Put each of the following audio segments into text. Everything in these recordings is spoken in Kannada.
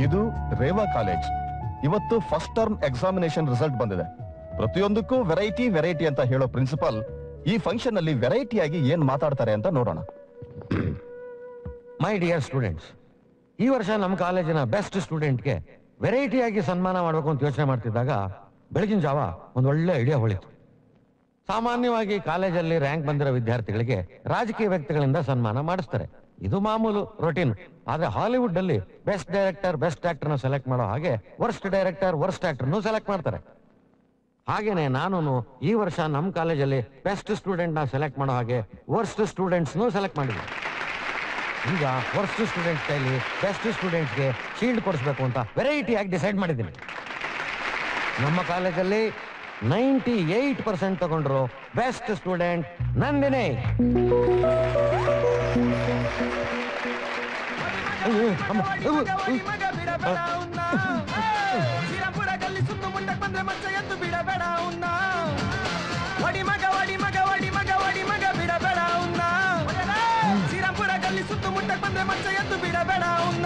ಇದು ರೇವಾ ಕಾಲೇಜ್ ಇವತ್ತು ಫಸ್ಟ್ ಟರ್ಮ್ ಎಕ್ಸಾಮಿನೇಷನ್ ರಿಸಲ್ಟ್ ಬಂದಿದೆ ಪ್ರತಿಯೊಂದಕ್ಕೂ ವೆರೈಟಿ ವೆರೈಟಿ ಅಂತ ಹೇಳೋ ಪ್ರಿನ್ಸಿಪಲ್ ಈ ಫಂಕ್ಷನ್ ಅಲ್ಲಿ ವೆರೈಟಿ ಆಗಿ ಏನ್ ಮಾತಾಡ್ತಾರೆ ಅಂತ ನೋಡೋಣ ಮೈ ಡಿಯರ್ ಸ್ಟೂಡೆಂಟ್ಸ್ ಈ ವರ್ಷ ನಮ್ಮ ಕಾಲೇಜಿನ ಬೆಸ್ಟ್ ಸ್ಟೂಡೆಂಟ್ಗೆ ವೆರೈಟಿಯಾಗಿ ಸನ್ಮಾನ ಮಾಡಬೇಕು ಅಂತ ಯೋಚನೆ ಮಾಡ್ತಿದ್ದಾಗ ಬೆಳಗಿನ ಜಾವ ಒಂದು ಒಳ್ಳೆ ಐಡಿಯಾ ಹೊಳಿತು ಸಾಮಾನ್ಯವಾಗಿ ಕಾಲೇಜಲ್ಲಿ ರ್ಯಾಂಕ್ ಬಂದಿರೋ ವಿದ್ಯಾರ್ಥಿಗಳಿಗೆ ರಾಜಕೀಯ ವ್ಯಕ್ತಿಗಳಿಂದ ಸನ್ಮಾನ ಮಾಡಿಸ್ತಾರೆ ಇದು ಮಾಮೂಲು ರೊಟೀನ್ ಆದ್ರೆ ಹಾಲಿವುಡ್ ಅಲ್ಲಿ ಬೆಸ್ಟ್ ಡೈರೆಕ್ಟರ್ ಬೆಸ್ಟ್ ಆಕ್ಟರ್ ನ ಸೆಲೆಕ್ಟ್ ಮಾಡೋ ಹಾಗೆ ವರ್ಸ್ಟ್ ಡೈರೆಕ್ಟರ್ ವರ್ಸ್ಟ್ ಆಕ್ಟರ್ನು ಸೆಲೆಕ್ಟ್ ಮಾಡ್ತಾರೆ ಹಾಗೇನೆ ನಾನು ಈ ವರ್ಷ ನಮ್ಮ ಕಾಲೇಜಲ್ಲಿ ಬೆಸ್ಟ್ ಸ್ಟೂಡೆಂಟ್ ನ ಸೆಲೆಕ್ಟ್ ಮಾಡೋ ಹಾಗೆ ವರ್ಸ್ಟ್ ಸ್ಟೂಡೆಂಟ್ಸ್ನು ಸೆಲೆಕ್ಟ್ ಮಾಡಿದ್ವಿ ಈಗ ವರ್ಸ್ಟ್ ಸ್ಟೂಡೆಂಟ್ಸ್ ಕೈಲಿ ಬೆಸ್ಟ್ ಸ್ಟೂಡೆಂಟ್ಸ್ಗೆ ಶೀಲ್ಡ್ ಕೊಡಿಸ್ಬೇಕು ಅಂತ ವೆರೈಟಿ ಆಗಿ ಡಿಸೈಡ್ ಮಾಡಿದ್ದೀನಿ ನಮ್ಮ ಕಾಲೇಜಲ್ಲಿ ನೈಂಟಿ ಏಟ್ ಪರ್ಸೆಂಟ್ ತಗೊಂಡ್ರು ಬೆಸ್ಟ್ ಸ್ಟೂಡೆಂಟ್ ನಂದಿನಿ ಅಯ್ಯೋ, ಅಮ್ಮ, ಅಯ್ಯೋ, ಅಯ್ಯೋ. ಶ್ರೀರಾಮ್ಪುರದಲ್ಲಿ ಸುತ್ತು ಮುಟ್ಟಕ್ ಬಂದ್ರೆ ಮಚ್ಚ ಎದ್ದು ಬಿಡಬೇಡ ಉನ್ನ ಒಡಿ ಮಗ ಒಡಿ ಮಗ ಒಡಿ ಮಗ ಒಡಿ ಮಗ ಬಿಡಬೇಡ ಉನ್ನ ಶ್ರೀರಾಮ್ಪುರದಲ್ಲಿ ಸುತ್ತು ಮುಟ್ಟಕ್ ಬಂದ್ರೆ ಮಚ್ಚ ಎದ್ದು ಬಿಡಬೇಡ ಉನ್ನ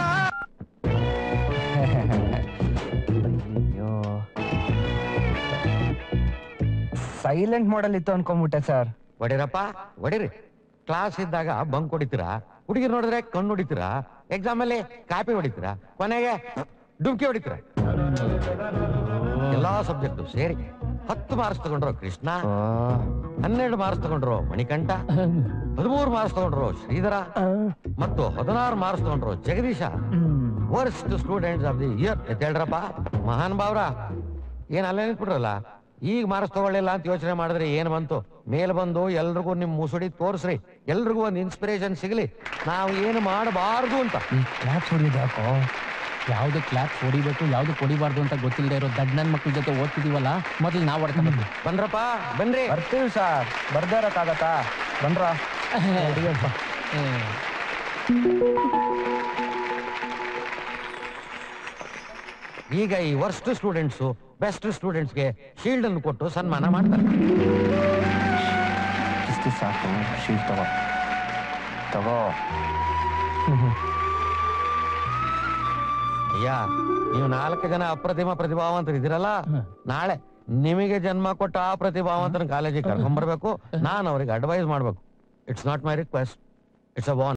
ಸೈಲೆಂಟ್ ಮಾಡಲ್ ಇತ್ತು ಅನ್ಕೊಂಡ್ಬಿಟ್ಟೆ ಸರ್ ಹೊಡಿರಪ್ಪ ಹೊಡಿರಿ ಕ್ಲಾಸ್ ಇದ್ದಾಗ ಬಂಕ್ ಹೊಡಿತೀರಾ ಹುಡುಗಿರ್ ನೋಡಿದ್ರೆ ಕಣ್ಣು ಹೊಡಿತೀರಾ ಎಕ್ಸಾಮ್ ಅಲ್ಲಿ ಕಾಪಿ ಹೊಡಿತೀರಾ ಕೊನೆಗೆ ಡುಮ್ಕಿ ಹೊಡಿತೀರಾ ಎಲ್ಲಾ ಸಬ್ಜೆಕ್ಟ್ ಸೇರಿ ಹತ್ತು ಮಾರ್ಕ್ಸ್ ತಗೊಂಡ್ರು ಕೃಷ್ಣ ಹನ್ನೆರಡು ಮಾರ್ಕ್ಸ್ ತಗೊಂಡ್ರು ಮಣಿಕಂಠ ಹದಿಮೂರು ಮಾರ್ಕ್ಸ್ ತಗೊಂಡ್ರು ಶ್ರೀಧರ ಮತ್ತು ಹದಿನಾರು ಮಾರ್ಕ್ಸ್ ತಗೊಂಡ್ರು Jagadish worst students of the year ಹೇಳ್ರಪ್ಪ ಮಹಾನ್ ಭಾವ್ರ ಏನ್ ಅಲ್ಲೇ ನಿಂತ್ಬಿಟ್ರಲ್ಲ ಈಗ ಮಾರ್ಕ್ಸ್ ತಗೊಳ್ಳಿಲ್ಲ ಅಂತ ಯೋಚನೆ ಮಾಡಿದ್ರೆ ಏನ್ ಬಂತು ಮೇಲ್ ಬಂದು ಎಲ್ರಿಗೂ ನಿಮ್ ಮುಸುಡಿ ತೋರ್ಸ್ರಿ ಎಲ್ರಿಗೂ ಒಂದು ಇನ್ಸ್ಪಿರೇಷನ್ ಸಿಗ್ಲಿ ನಾವು ಏನು ಮಾಡಬಾರ್ದು ಅಂತ ಈ ಕ್ಲಾಪ್ಸ್ ಹೊಡಿಯೋದು ಯಾಕೋ ಯಾವ್ದು ಕ್ಲಾಪ್ಸ್ ಹೊಡಿಬೇಕು ಯಾವ್ದು ಹೊಡಿಬಾರ್ದು ಅಂತ ಗೊತ್ತಿಲ್ಲದೆ ಇರೋ ದಡ್ ನನ್ ಮಕ್ಳ ಜೊತೆ ಓದ್ತಿದೀವಲ್ಲ ಮೊದಲು ನಾವು ಹೊಡ್ಕೊಂಡು ಬಂದ್ರಪ್ಪ ಬನ್ರಿ ಬರ್ತೀವಿ ಸರ್ ಬರ್ದೇ ಇರಕ್ಕಾಗತ್ತಾ ಬಂದ್ರ ಈಗ ಈ ವರ್ಸ್ಟ್ ಸ್ಟೂಡೆಂಟ್ಸ್ ಬೆಸ್ಟ್ ಸ್ಟೂಡೆಂಟ್ಸ್ಗೆ ಶೀಲ್ಡ್ ಅನ್ನು ಕೊಟ್ಟು ಸನ್ಮಾನ ಮಾಡ್ತಾರೆ ಇಷ್ಟು ಸಾಕು ಶೀಲ್ ತಗೋ ತಗೋ ಅಯ್ಯ ನೀವು ನಾಲ್ಕು ಜನ ಅಪ್ರತಿಮ ಪ್ರತಿಭಾವಂತರು ಇದ್ದೀರಲ್ಲ ನಾಳೆ ನಿಮಗೆ ಜನ್ಮ ಕೊಟ್ಟ ಆ ಪ್ರತಿಭಾವಂತನ ಕಾಲೇಜಿಗೆ ಕರ್ಕೊಂಡ್ ಬರ್ಬೇಕು ನಾನು ಅವ್ರಿಗೆ ಅಡ್ವೈಸ್ ಮಾಡ್ಬೇಕು it's not my request it's a von